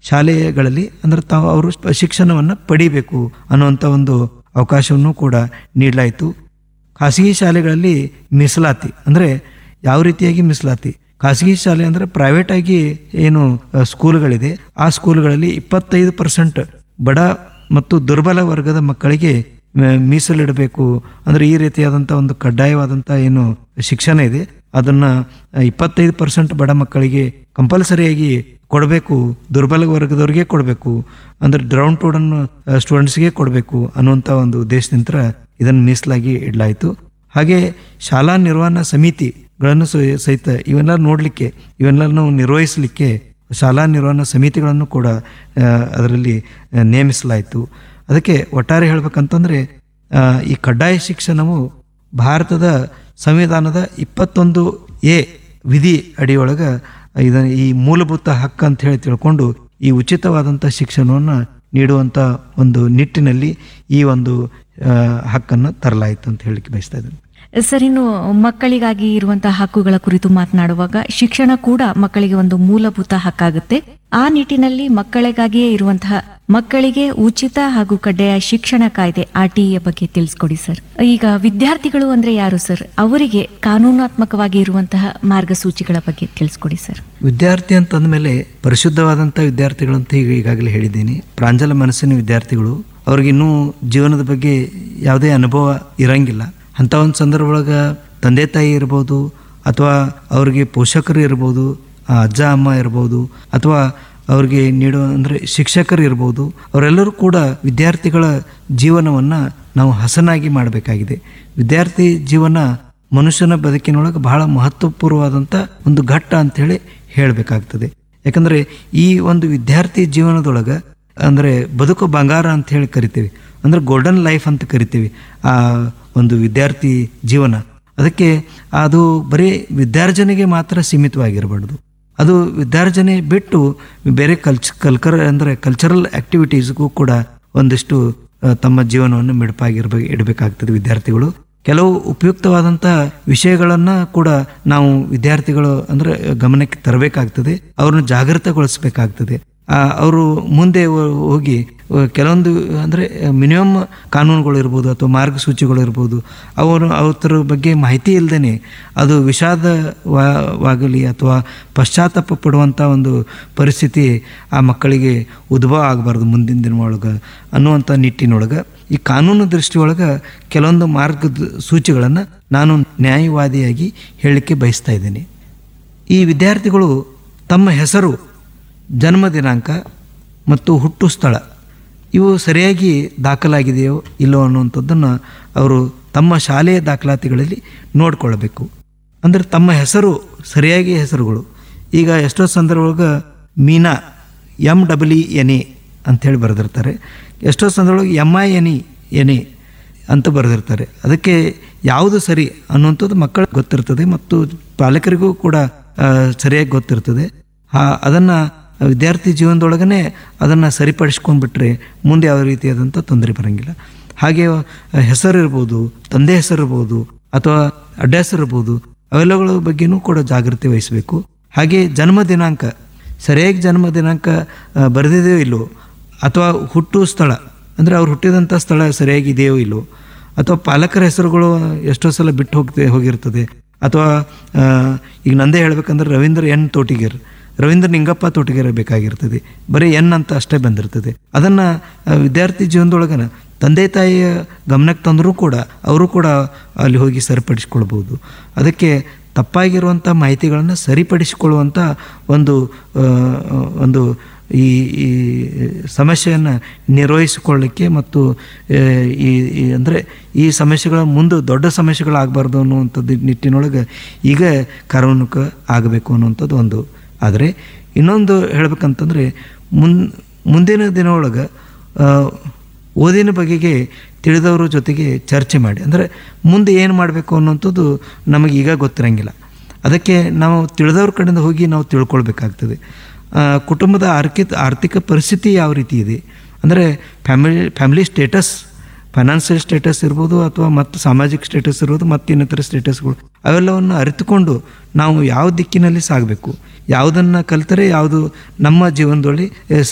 ಶಾಲೆಗಳಲ್ಲಿ ಅಂದ್ರೆ ತಾವು ಅವರು ಶಿಕ್ಷಣವನ್ನು ಪಡಿಬೇಕು ಅನ್ನುವಂಥ ಒಂದು ಅವಕಾಶವನ್ನು ಕೂಡ ನೀಡಲಾಯಿತು ಖಾಸಗಿ ಶಾಲೆಗಳಲ್ಲಿ ಮೀಸಲಾತಿ ಅಂದರೆ ಯಾವ ರೀತಿಯಾಗಿ ಮೀಸಲಾತಿ ಖಾಸಗಿ ಶಾಲೆ ಅಂದರೆ ಪ್ರೈವೇಟ್ ಆಗಿ ಏನು ಅ, ಸ್ಕೂಲ್ಗಳಿದೆ ಆ ಸ್ಕೂಲ್ಗಳಲ್ಲಿ ಇಪ್ಪತ್ತೈದು ಪರ್ಸೆಂಟ್ ಬಡ ಮತ್ತು ದುರ್ಬಲ ವರ್ಗದ ಮಕ್ಕಳಿಗೆ ಮ- ಮೀಸಲಿಡಬೇಕು ಅಂದ್ರೆ ಈ ರೀತಿಯಾದಂಥ ಒಂದು ಕಡ್ಡಾಯವಾದಂಥ ಏನು ಶಿಕ್ಷಣ ಇದೆ ಅದನ್ನ ಇಪ್ಪತ್ತೈದು ಪರ್ಸೆಂಟ್ ಬಡ ಮಕ್ಕಳಿಗೆ ಕಂಪಲ್ಸರಿಯಾಗಿ ಕೊಡಬೇಕು ದುರ್ಬಲ ವರ್ಗದವರಿಗೆ ಕೊಡಬೇಕು ಅಂದ್ರೆ ಡ್ರೌನ್ ಟೋಡನ್ ಸ್ಟೂಡೆಂಟ್ಸ್ಗೆ ಕೊಡಬೇಕು ಅನ್ನುವಂಥ ಒಂದು ಉದ್ದೇಶದಿಂದ ಇದನ್ನು ಮೀಸಲಾಗಿ ಇಡಲಾಯಿತು ಹಾಗೆ ಶಾಲಾ ನಿರ್ವಹಣಾ ಸಮಿತಿಗಳನ್ನು ಸಹ- ಸಹಿತ ಇವೆಲ್ಲ ನೋಡಲಿಕ್ಕೆ ಇವೆಲ್ಲವನ್ನು ನಿರ್ವಹಿಸಲಿಕ್ಕೆ ಶಾಲಾ ನಿರ್ವಹಣಾ ಸಮಿತಿಗಳನ್ನು ಕೂಡ ಆ, ಅದರಲ್ಲಿ ಆ, ನೇಮಿಸಲಾಯಿತು ಅದಕ್ಕೆ ಒಟ್ಟಾರೆ ಹೇಳ್ಬೇಕಂತಂದ್ರೆ ಆ, ಈ ಕಡ್ಡಾಯ ಶಿಕ್ಷಣವು ಭಾರತದ ಸಂವಿಧಾನದ ಇಪ್ಪತ್ತೊಂದು ಎ ವಿಧಿ ಅಡಿಯೊಳಗ ಇದನ್ನ ಈ ಮೂಲಭೂತ ಹಕ್ಕು ಅಂತ ಹೇಳಿ ತಿಳ್ಕೊಂಡು ಈ ಉಚಿತವಾದಂಥ ಶಿಕ್ಷಣವನ್ನು ನೀಡುವಂಥ ಒಂದು ನಿಟ್ಟಿನಲ್ಲಿ ಈ ಒಂದು ಆ, ಹಕ್ಕನ್ನು ತರಲಾಯಿತು ಅಂತ ಹೇಳಲಿಕ್ಕೆ ಬಯಸ್ತಾ ಇದ್ದೇನೆ ಸರ್ ಇನ್ನು ಮಕ್ಕಳಿಗಾಗಿ ಇರುವಂತಹ ಹಕ್ಕುಗಳ ಕುರಿತು ಮಾತನಾಡುವಾಗ ಶಿಕ್ಷಣ ಕೂಡ ಮಕ್ಕಳಿಗೆ ಒಂದು ಮೂಲಭೂತ ಹಕ್ಕಾಗುತ್ತೆ ಆ ನಿಟ್ಟಿನಲ್ಲಿ ಮಕ್ಕಳಿಗಾಗಿಯೇ ಇರುವಂತಹ ಮಕ್ಕಳಿಗೆ ಉಚಿತ ಹಾಗೂ ಕಡ್ಡಾಯ ಶಿಕ್ಷಣ ಕಾಯ್ದೆ ಆರ್ಟಿಇಯ ಬಗ್ಗೆ ತಿಳಿಸ್ಕೊಡಿ ಸರ್ ಈಗ ವಿದ್ಯಾರ್ಥಿಗಳು ಅಂದ್ರೆ ಯಾರು ಸರ್ ಅವರಿಗೆ ಕಾನೂನಾತ್ಮಕವಾಗಿ ಇರುವಂತಹ ಮಾರ್ಗಸೂಚಿಗಳ ಬಗ್ಗೆ ತಿಳಿಸ್ಕೊಡಿ ಸರ್ ವಿದ್ಯಾರ್ಥಿ ಅಂತಂದಮೇಲೆ ಪರಿಶುದ್ಧವಾದಂಥ ವಿದ್ಯಾರ್ಥಿಗಳಂತ ಈಗ ಈಗಾಗಲೇ ಹೇಳಿದ್ದೀನಿ ಪ್ರಾಂಜಲ ಮನಸ್ಸಿನ ವಿದ್ಯಾರ್ಥಿಗಳು ಅವ್ರಿಗಿನ್ನೂ ಜೀವನದ ಬಗ್ಗೆ ಯಾವುದೇ ಅನುಭವ ಇರಂಗಿಲ್ಲ ಅಂಥ ಒಂದು ಸಂದರ್ಭ ಒಳಗೆ ತಂದೆ ತಾಯಿ ಇರ್ಬೋದು ಅಥವಾ ಅವ್ರಿಗೆ ಪೋಷಕರು ಇರ್ಬೋದು ಆ ಅಜ್ಜ ಅಮ್ಮ ಇರ್ಬೋದು ಅಥವಾ ಅವ್ರಿಗೆ ನೀಡೋ ಅಂದರೆ ಶಿಕ್ಷಕರು ಇರ್ಬೋದು ಅವರೆಲ್ಲರೂ ಕೂಡ ವಿದ್ಯಾರ್ಥಿಗಳ ಜೀವನವನ್ನು ನಾವು ಹಸನಾಗಿ ಮಾಡಬೇಕಾಗಿದೆ ವಿದ್ಯಾರ್ಥಿ ಜೀವನ ಮನುಷ್ಯನ ಬದುಕಿನೊಳಗೆ ಬಹಳ ಮಹತ್ವಪೂರ್ವವಾದಂಥ ಒಂದು ಘಟ್ಟ ಅಂಥೇಳಿ ಹೇಳಬೇಕಾಗ್ತದೆ ಯಾಕಂದರೆ ಈ ಒಂದು ವಿದ್ಯಾರ್ಥಿ ಜೀವನದೊಳಗೆ ಅಂದರೆ ಬದುಕು ಬಂಗಾರ ಅಂತ ಹೇಳಿ ಕರಿತೀವಿ ಅಂದರೆ ಗೋಲ್ಡನ್ ಲೈಫ್ ಅಂತ ಕರಿತೀವಿ ಆ ಒಂದು ವಿದ್ಯಾರ್ಥಿ ಜೀವನ ಅದಕ್ಕೆ ಅದು ಬರೀ ವಿದ್ಯಾರ್ಜನೆಗೆ ಮಾತ್ರ ಸೀಮಿತವಾಗಿರಬಾರ್ದು ಅದು ವಿದ್ಯಾರ್ಜನೆ ಬಿಟ್ಟು ಬೇರೆ ಕಲ್ಚ್ ಕಲ್ಕರ್ ಅಂದರೆ ಕಲ್ಚರಲ್ ಆಕ್ಟಿವಿಟೀಸ್ಗೂ ಕೂಡ ಒಂದಿಷ್ಟು ಆ, ತಮ್ಮ ಜೀವನವನ್ನು ಮಿಡಪಾಗಿರ್ಬೇಕು ಇಡಬೇಕಾಗ್ತದೆ ವಿದ್ಯಾರ್ಥಿಗಳು ಕೆಲವು ಉಪಯುಕ್ತವಾದಂಥ ವಿಷಯಗಳನ್ನು ಕೂಡ ನಾವು ವಿದ್ಯಾರ್ಥಿಗಳು ಅಂದರೆ ಗಮನಕ್ಕೆ ತರಬೇಕಾಗ್ತದೆ ಅವ್ರನ್ನ ಜಾಗೃತಗೊಳಿಸಬೇಕಾಗ್ತದೆ ಅವರು ಮುಂದೆ ಹೋ- ಹೋಗಿ ಆ, ಕೆಲವೊಂದು ಅಂದರೆ ಮಿನಿಮಮ್ ಕಾನೂನುಗಳು ಇರ್ಬೋದು ಅಥವಾ ಮಾರ್ಗಸೂಚಿಗಳು ಇರ್ಬೋದು ಅವರು ಅವರ ಬಗ್ಗೆ ಮಾಹಿತಿ ಇಲ್ಲದೇ ಅದು ವಿಷಾದವಾಗಲಿ ಅಥವಾ ಪಶ್ಚಾತ್ತಾಪ ಪಡುವಂಥ ಒಂದು ಪರಿಸ್ಥಿತಿ ಆ ಮಕ್ಕಳಿಗೆ ಉದ್ಭವ ಆಗಬಾರ್ದು ಮುಂದಿನ ದಿನ ಒಳಗೆ ಅನ್ನುವಂಥ ನಿಟ್ಟಿನೊಳಗೆ ಈ ಕಾನೂನು ದೃಷ್ಟಿಯೊಳಗೆ ಕೆಲವೊಂದು ಮಾರ್ಗ ಸೂಚಿಗಳನ್ನು ನಾನು ನ್ಯಾಯವಾದಿಯಾಗಿ ಹೇಳಲಿಕ್ಕೆ ಬಯಸ್ತಾ ಇದ್ದೀನಿ ಈ ವಿದ್ಯಾರ್ಥಿಗಳು ತಮ್ಮ ಹೆಸರು ಜನ್ಮ ದಿನಾಂಕ ಮತ್ತು ಹುಟ್ಟು ಸ್ಥಳ ಇವು ಸರಿಯಾಗಿ ದಾಖಲಾಗಿದೆಯೋ ಇಲ್ಲೋ ಅನ್ನುವಂಥದ್ದನ್ನು ಅವರು ತಮ್ಮ ಶಾಲೆಯ ದಾಖಲಾತಿಗಳಲ್ಲಿ ನೋಡಿಕೊಳ್ಳಬೇಕು ಅಂದರೆ ತಮ್ಮ ಹೆಸರು ಸರಿಯಾಗಿ ಹೆಸರುಗಳು ಈಗ ಎಷ್ಟೋ ಸಂದರ್ಭದೊಳಗೆ Meena M W N A ಅಂಥೇಳಿ ಬರೆದಿರ್ತಾರೆ ಎಷ್ಟೋ ಸಂದರ್ಭದೊಳಗೆ M I N E N A ಅಂತ ಬರೆದಿರ್ತಾರೆ ಅದಕ್ಕೆ ಯಾವುದು ಸರಿ ಅನ್ನುವಂಥದ್ದು ಮಕ್ಕಳಿಗೆ ಗೊತ್ತಿರ್ತದೆ ಮತ್ತು ಪಾಲಕರಿಗೂ ಕೂಡ ಆ, ಸರಿಯಾಗಿ ಗೊತ್ತಿರ್ತದೆ ಆ ಅದನ್ನು ವಿದ್ಯಾರ್ಥಿ ಜೀವನದೊಳಗನೆ ಅದನ್ನು ಸರಿಪಡಿಸ್ಕೊಂಡ್ಬಿಟ್ರೆ ಮುಂದೆ ಯಾವ ರೀತಿಯಾದಂಥ ತೊಂದರೆ ಬರೋಂಗಿಲ್ಲ ಹಾಗೆ ಆ, ಹೆಸರು ಇರ್ಬೋದು ತಂದೆ ಹೆಸರು ಇರ್ಬೋದು ಅಥವಾ ಅಡ್ಡ ಹೆಸರು ಇರ್ಬೋದು ಅವೆಲ್ಲಗಳ ಬಗ್ಗೆನೂ ಕೂಡ ಜಾಗೃತಿ ವಹಿಸಬೇಕು ಹಾಗೆ ಜನ್ಮ ದಿನಾಂಕ ಸರಿಯಾಗಿ ಜನ್ಮ ದಿನಾಂಕ ಆ, ಬರೆದಿದೆಯೋ ಇಲ್ಲೋ ಅಥವಾ ಹುಟ್ಟು ಸ್ಥಳ ಅಂದರೆ ಅವ್ರು ಹುಟ್ಟಿದಂಥ ಸ್ಥಳ ಸರಿಯಾಗಿದೆಯೋ ಇಲ್ಲೋ ಅಥವಾ ಪಾಲಕರ ಹೆಸರುಗಳು ಎಷ್ಟೋ ಸಲ ಬಿಟ್ಟು ಹೋಗ್ತೆ ಹೋಗಿರ್ತದೆ ಅಥವಾ ಆ, ಈಗ ನಂದೇ ಹೇಳ್ಬೇಕಂದ್ರೆ ರವೀಂದ್ರ ಎನ್ ತೋಟಿಗೇರ್ ರವೀಂದ್ರ ನಿಂಗಪ್ಪ ತೋಟಿಗೇರ್ ಬೇಕಾಗಿರ್ತದೆ ಬರೀ ಎನ್ ಅಂತ ಅಷ್ಟೇ ಬಂದಿರ್ತದೆ ಅದನ್ನು ವಿದ್ಯಾರ್ಥಿ ಜೀವನದೊಳಗನ ತಂದೆ ತಾಯಿಯ ಗಮನಕ್ಕೆ ತಂದರೂ ಕೂಡ ಅವರು ಕೂಡ ಅಲ್ಲಿ ಹೋಗಿ ಸರಿಪಡಿಸ್ಕೊಳ್ಬೋದು ಅದಕ್ಕೆ ತಪ್ಪಾಗಿರುವಂಥ ಮಾಹಿತಿಗಳನ್ನು ಸರಿಪಡಿಸಿಕೊಳ್ಳುವಂಥ ಒಂದು ಆ, ಒಂದು ಈ ಈ ಸಮಸ್ಯೆಯನ್ನು ನಿರ್ವಹಿಸಿಕೊಳ್ಳಿಕ್ಕೆ ಮತ್ತು ಆ, ಈ ಈ ಅಂದರೆ ಈ ಸಮಸ್ಯೆಗಳ ಮುಂದೆ ದೊಡ್ಡ ಸಮಸ್ಯೆಗಳಾಗಬಾರ್ದು ಅನ್ನುವಂಥದ್ದು ನಿಟ್ಟಿನೊಳಗೆ ಈಗ ಕಾರ್ಯೋನ್ಮುಖ ಆಗಬೇಕು ಅನ್ನುವಂಥದ್ದು ಒಂದು ಆದರೆ ಇನ್ನೊಂದು ಹೇಳ್ಬೇಕಂತಂದರೆ ಮುನ್ ಮುಂದಿನ ದಿನ ಒಳಗೆ ಆ, ಓದಿನ ಬಗೆಗೆ ತಿಳಿದವರ ಜೊತೆಗೆ ಚರ್ಚೆ ಮಾಡಿ ಅಂದರೆ ಮುಂದೆ ಏನು ಮಾಡಬೇಕು ಅನ್ನುವಂಥದ್ದು ನಮಗೆ ಈಗ ಗೊತ್ತಿರಂಗಿಲ್ಲ ಅದಕ್ಕೆ ನಾವು ತಿಳಿದವ್ರ ಕಡೆಯಿಂದ ಹೋಗಿ ನಾವು ತಿಳ್ಕೊಳ್ಬೇಕಾಗ್ತದೆ ಆ, ಕುಟುಂಬದ ಆರ್ಥಿಕ ಆರ್ಥಿಕ ಪರಿಸ್ಥಿತಿ ಯಾವ ರೀತಿ ಇದೆ ಅಂದರೆ family family status financial status ಇರ್ಬೋದು ಅಥವಾ ಮತ್ತು ಸಾಮಾಜಿಕ ಸ್ಟೇಟಸ್ ಇರ್ಬೋದು ಮತ್ತು ಇನ್ನಿತರ ಸ್ಟೇಟಸ್ಗಳು ಅವೆಲ್ಲವನ್ನು ಅರಿತುಕೊಂಡು ನಾವು ಯಾವ ದಿಕ್ಕಿನಲ್ಲಿ ಸಾಗಬೇಕು ಯಾವುದನ್ನು ಕಲಿತರೆ ಯಾವುದು ನಮ್ಮ ಜೀವನದಲ್ಲಿ